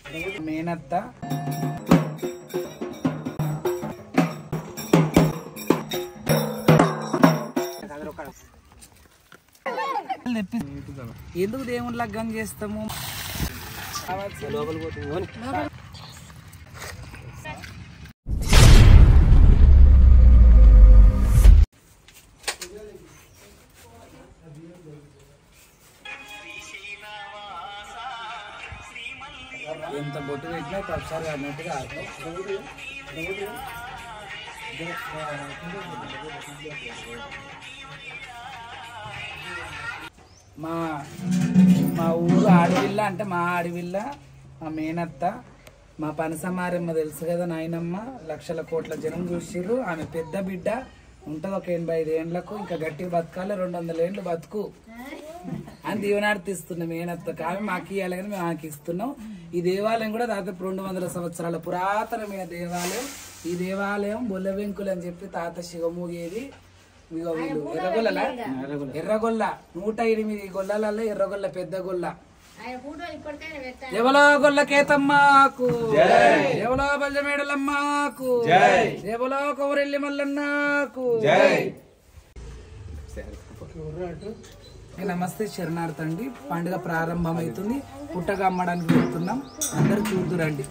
మేనత్త ఎందుకు దేవుని లగ్గం చేస్తాము ఎంత బొట్టు పెట్టినా ఒకసారి అన్నట్టుగా మా మా ఊరు ఆడవిల్ల అంటే మా ఆడవిల్ల మా మేనత్త మా పనసమారమ్మ తెలుసు కదా నాయనమ్మ లక్షల కోట్ల జనం చూసిర్రు ఆమె పెద్ద బిడ్డ ఉంటుంది ఒక ఎనభై ఐదు ఏండ్లకు ఇంకా గట్టిగా బతకాలి రెండు వందల ఏండ్లు బతుకు అని దీవనార్థిస్తున్నాం మేనత్త ఆమె మాకు ఇవ్వాలి కానీ మేము ఆమెకి ఇస్తున్నాం ఈ దేవాలయం కూడా దాదాపు రెండు వందల సంవత్సరాల పురాతనమైన దేవాలయం ఈ దేవాలయం బొల్లవెంకులు అని చెప్పి తాత శివమూగేది ఇదిగో వీళ్ళు ఎర్రగొల్లలా ఎర్రగొల్ల నూట ఎనిమిది గొల్లలలో ఎర్రగొల్ల పెద్ద గొల్ల ఎవలో గొల్ల కేతమ్మకు ఎవలో బల్జమేడలమ్మకు ఎవలో కౌరెల్లి మల్లన్నకు నమస్తే శరణార్థండి పండుగ ప్రారంభమవుతుంది పుట్టగా అమ్మడానికి వెళ్తున్నాం అందరు చూద్దురండి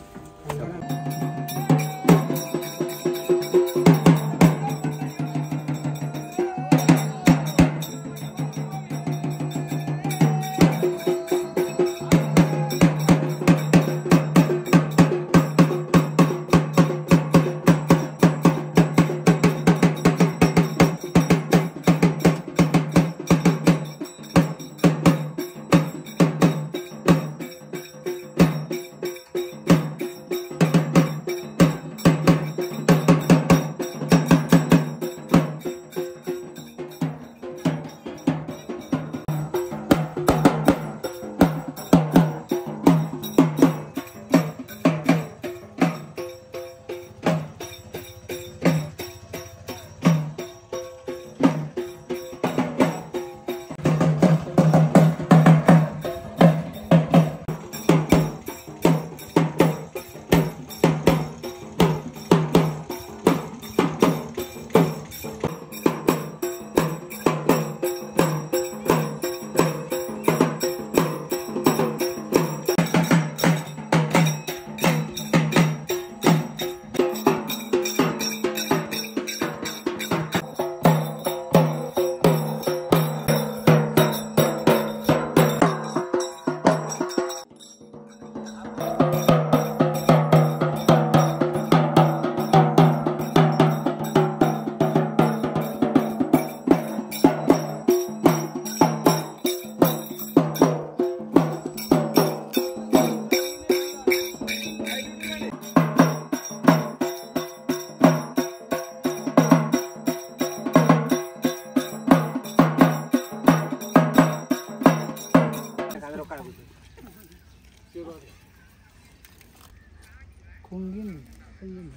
కుంగింది కుంగింది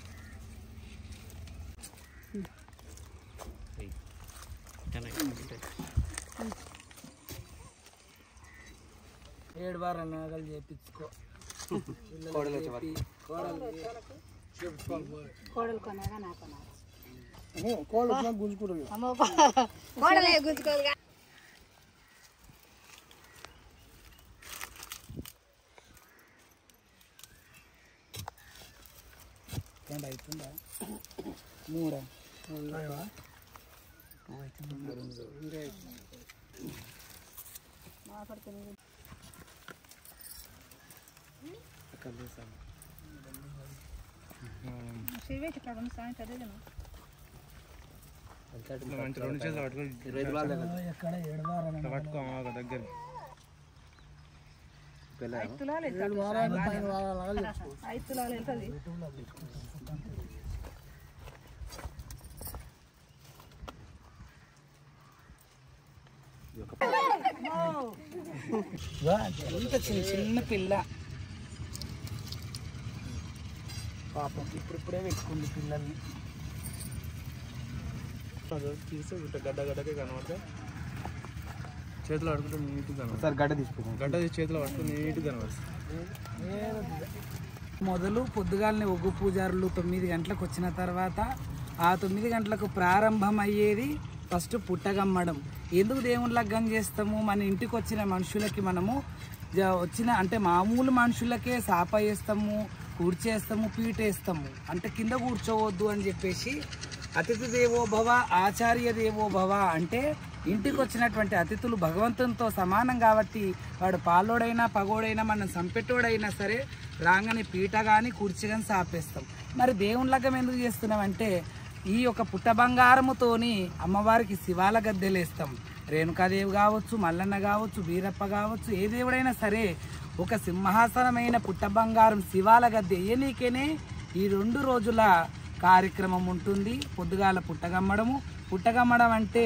ఏడు వారం నాగలు చేపించుకో కోడలు చెప్పి కోడలు కోడలు కొనగా నా కొనాలి కోడలు గుంజుకుంటుంది అమ్మో కోడలే గుంజుకోదుగా రెండు అవుతుందా మూడా శివేట్ ఇక్కడ ఉంది సాయంత్రం అదే కదా ఎక్కడ ఏడు వారం ఐదు తులాలు వెళ్తుంది ఐదు తులాలు వెళ్తుంది ఇంత చిన్న చిన్న పిల్ల పాపం ఇప్పుడిప్పుడే పెట్టుకుంది పిల్లల్ని తీస్తే ఇట్లా గడ్డ గడ్డకే కనబడితే చేతిలో పట్టుకుంటే నీట్గా కనబడుతుంది సార్ గడ్డ తీసుకుంటాం గడ్డ తీసి చేతిలో పట్టుకుని నీట్గా కనబడుతుంది మొదలు పొద్దుగాలని ఒగ్గు పూజారులు తొమ్మిది గంటలకు వచ్చిన తర్వాత ఆ తొమ్మిది గంటలకు ప్రారంభం అయ్యేది ఫస్ట్ పుట్టగమ్మడం ఎందుకు దేవుని లగ్గం చేస్తాము మన ఇంటికి వచ్చిన మనుషులకి మనము జ- వచ్చిన అంటే మామూలు మనుషులకే సాప వేస్తాము కూర్చేస్తాము పీటేస్తాము అంటే కింద కూర్చోవద్దు అని చెప్పేసి అతిథి దేవో భవ ఆచార్య దేవో భవ అంటే ఇంటికి వచ్చినటువంటి అతిథులు భగవంతునితో సమానం కాబట్టి వాడు పాలోడైనా పగోడైనా మనం సంపెట్టోడైనా సరే రాగానే పీట కానీ కుర్చీ కానీ సాపేస్తాం మరి దేవుని లగ్గం ఎందుకు చేస్తున్నామంటే ఈ యొక్క పుట్ట బంగారముతోని అమ్మవారికి శివాల గద్దెలేస్తాం రేణుకాదేవి కావచ్చు మల్లన్న కావచ్చు వీరప్ప కావచ్చు ఏ దేవుడైనా సరే ఒక సింహాసనమైన పుట్ట బంగారం శివాల గద్దె ఏనీకేనే ఈ రెండు రోజుల కార్యక్రమం ఉంటుంది పొద్దుగాల పుట్టగమ్మడము పుట్టగమ్మడం అంటే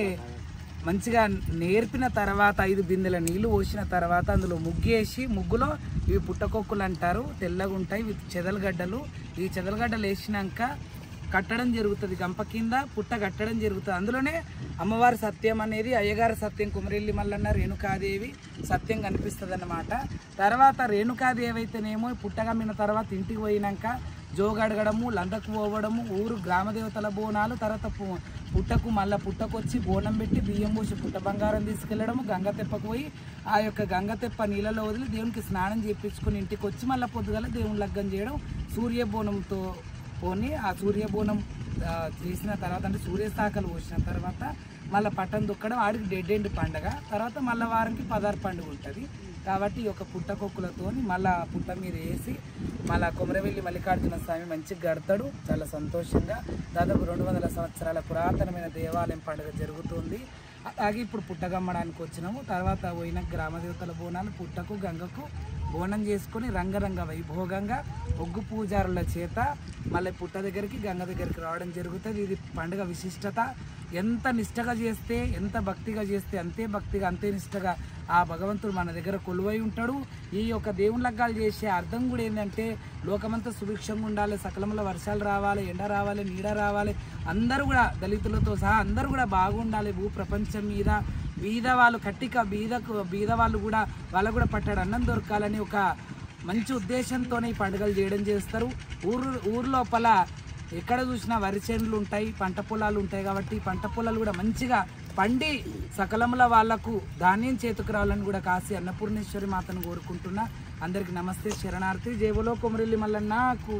మంచిగా నేర్పిన తర్వాత ఐదు బిందెల నీళ్లు పోసిన తర్వాత అందులో ముగ్గేసి ముగ్గులో ఇవి పుట్టకొక్కులు అంటారు తెల్లగా ఉంటాయి ఇవి చెదలగడ్డలు ఈ చెదలగడ్డలు వేసినాక కట్టడం జరుగుతుంది గంప కింద పుట్ట కట్టడం జరుగుతుంది అందులోనే అమ్మవారి సత్యం అనేది అయ్యగారి సత్యం కుమరెల్లి మల్లన్న రేణుకాదేవి సత్యం కనిపిస్తుంది అన్నమాట తర్వాత రేణుకాదేవి అయితేనేమో పుట్టగమ్మిన తర్వాత ఇంటికి పోయినాక జోగడగడము లందకు పోవడము ఊరు గ్రామదేవతల బోనాలు తర్వాత పు- పుట్టకు మళ్ళీ పుట్టకొచ్చి బోనం పెట్టి బియ్యం పోసి పుట్ట బంగారం తీసుకెళ్ళడము గంగతెప్పకు పోయి ఆ యొక్క గంగతెప్ప నీళ్ళలో వదిలి దేవునికి స్నానం చేయించుకుని ఇంటికి వచ్చి మళ్ళీ పొద్దుగల దేవుని లగ్గం చేయడం సూర్య బోనంతో పోని ఆ సూర్య బోనం ఆ, చేసిన తర్వాత అంటే సూర్యశాఖలు పోసిన తర్వాత మళ్ళీ పట్టం దుక్కడం ఆడికి డెడ్ ఎండ్ పండగ తర్వాత మళ్ళీ వారానికి పదార్ పండుగ ఉంటుంది కాబట్టి ఈ యొక్క పుట్టకొక్కులతోని మళ్ళా పుట్ట మీద వేసి మళ్ళా కొమరవెల్లి మల్లికార్జున స్వామి మంచిగా గడతాడు చాలా సంతోషంగా దాదాపు రెండు వందల సంవత్సరాల పురాతనమైన దేవాలయం పండుగ జరుగుతుంది అలాగే ఇప్పుడు పుట్టగమ్మడానికి వచ్చినాము తర్వాత పోయిన గ్రామదేవతల బోనాలు పుట్టకు గంగకు బోనం చేసుకొని రంగరంగ వైభోగంగా ఒగ్గు పూజారుల చేత మళ్ళీ పుట్ట దగ్గరికి గంగ దగ్గరికి రావడం జరుగుతుంది ఇది పండుగ విశిష్టత ఎంత నిష్టగా చేస్తే ఎంత భక్తిగా చేస్తే అంతే భక్తిగా అంతే నిష్టగా ఆ భగవంతుడు మన దగ్గర కొలువై ఉంటాడు ఈ యొక్క దేవుని లగ్గాలు చేసే అర్థం కూడా ఏంటంటే లోకమంతా సుభిక్షంగా ఉండాలి సకలంలో వర్షాలు రావాలి ఎండ రావాలి నీడ రావాలి అందరూ కూడా దళితులతో సహా అందరూ కూడా బాగుండాలి భూ ప్రపంచం మీద బీద వాళ్ళు కట్టిక బీదకు బీద వాళ్ళు కూడా వాళ్ళకు కూడా పట్టాడు అన్నం దొరకాలని ఒక మంచి ఉద్దేశంతోనే ఈ పండుగలు చేయడం చేస్తారు ఊరు ఊరు లోపల ఎక్కడ చూసినా వరి చేనులు ఉంటాయి పంట పొలాలు ఉంటాయి కాబట్టి ఈ పంట పొలాలు కూడా మంచిగా పండి సకలముల వాళ్లకు ధాన్యం చేతుకు రావాలని కూడా కాశీ అన్నపూర్ణేశ్వరి మాతను కోరుకుంటున్నా అందరికి నమస్తే శరణార్థి జేబులో కొమరిల్లి మల్లన్నకు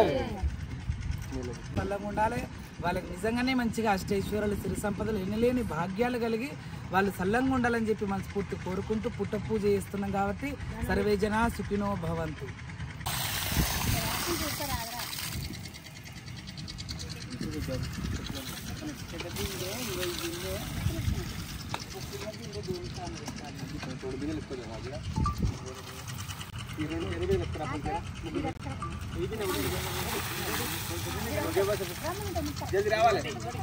చల్లగా ఉండాలి వాళ్ళకి నిజంగానే మంచిగా అష్టైశ్వర్యాలు సిరి సంపదలు ఎనలేని భాగ్యాలు కలిగి వాళ్ళు చల్లంగా ఉండాలని చెప్పి మనస్ఫూర్తి కోరుకుంటూ పుట్ట పూజ చేస్తున్నాం కాబట్టి సర్వే జన సుఖినో భవంతు జల్ది రావాలి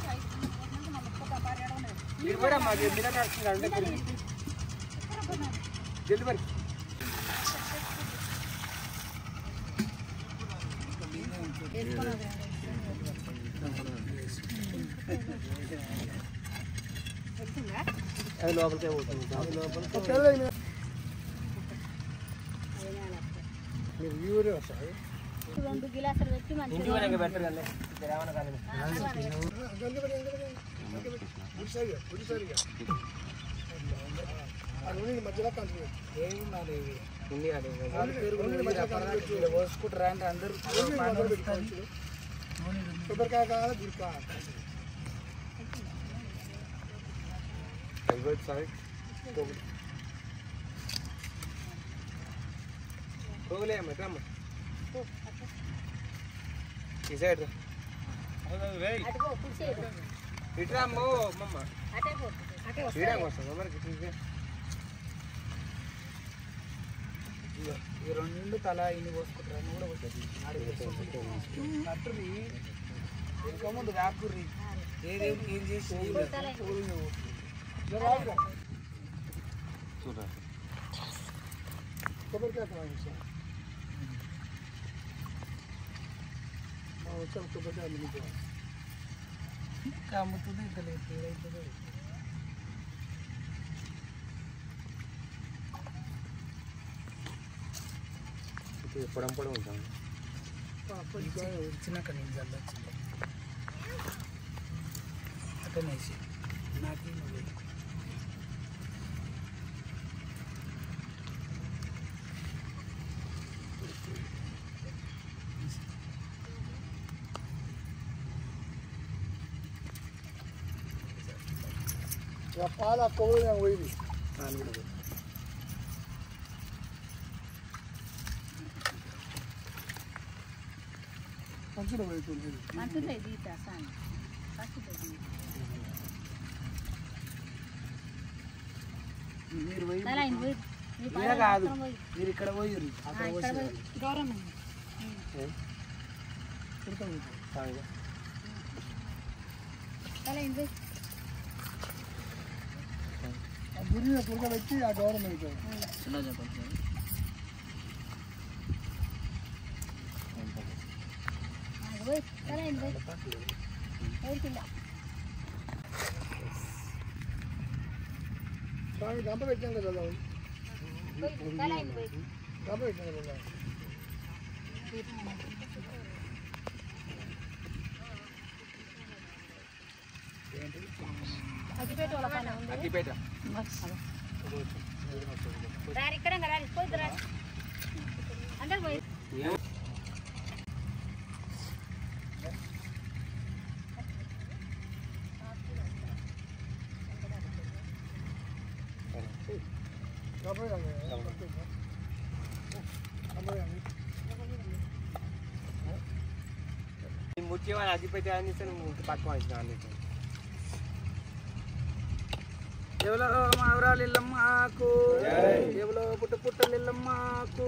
మీరు కూడా మా జల్ది నడుస్తుంది అంటే జల్ది మరి అది లోపలికే పోతుంది మీరు వ్యూరే వస్తారు రెండు గిలాసులు పెట్టి మంచిగా ఇంటి వెనక బెటర్ కానీ రావణ కాలేదు ఏమి మరి ఉంది అది వాళ్ళ పేరు కూడా ఉంది. అప్పటిదాకా ఇలా పోసుకుంటారా అంటే అందరూ మానవులు వస్తారు. అయిపోయింది సార్ పోగులే అమ్మ ఎట్లా అమ్మ ఈ సైడ్ అటుకో కూర్చోదు ఇట్రా అమ్మో అమ్మమ్మ అటే పో అటే ఈడా వస్తుంది మరి ఇట్లా ఇదిగో, ఈ రెండు తల ఇన్ని పోసుకుంటారా అని కూడా పోతుంది కట్టుర్రి ఇంకా ముందు కాకుర్రి ఏదేమి ఏం చేసి ఇంకా అమ్ముతుంది ఇంకా లేదు ఏదైతుందో పొడం పొడం ఉంటాం ఇచ్చినాక నేను చల్లొచ్చింది అటనేసి నాకు నువ్వు పాల కొవ్వు పోయింది పాలు కూడా పెట్టు. మంచిగా పోయింది మంచుతాయి దీత సాని పసుపు మీరు పోయి తల ఆయన పోయి నీ ఈడ పాలు కాదు మొత్తం పోయి. మీరు ఇక్కడ పోయి అక్కడ ఆ, ఇక్కడ పోసి పోయి గౌరమ్మ తల ఆయన పోయి ఆ గురి పురక పెట్టి ఆ గవర్నమెంట్ చిన్న చెప్పండి ఆడ పోయి తల ఆయన పోయి పోయికింద స్వామి గంప పెట్టాం కదా పోయి తల ఆయన పోయి గంప పెట్టాం కదా అగ్గిపెట్టి వాళ్ళ పైన ఉంది అగ్గిపేట రారి ఇక్కడ రారి పోయి రారి అందరు పోయి గంప ఈ ముఖ్య వాళ్ళు అగ్గిపేట అని ఇస్తే పక్క వచ్చిన అన్నిటి ఎవలో మావరాలు ఇల్లమ్మకు ఎవలో పుట్ట పుట్టలు ఇల్లమ్మకు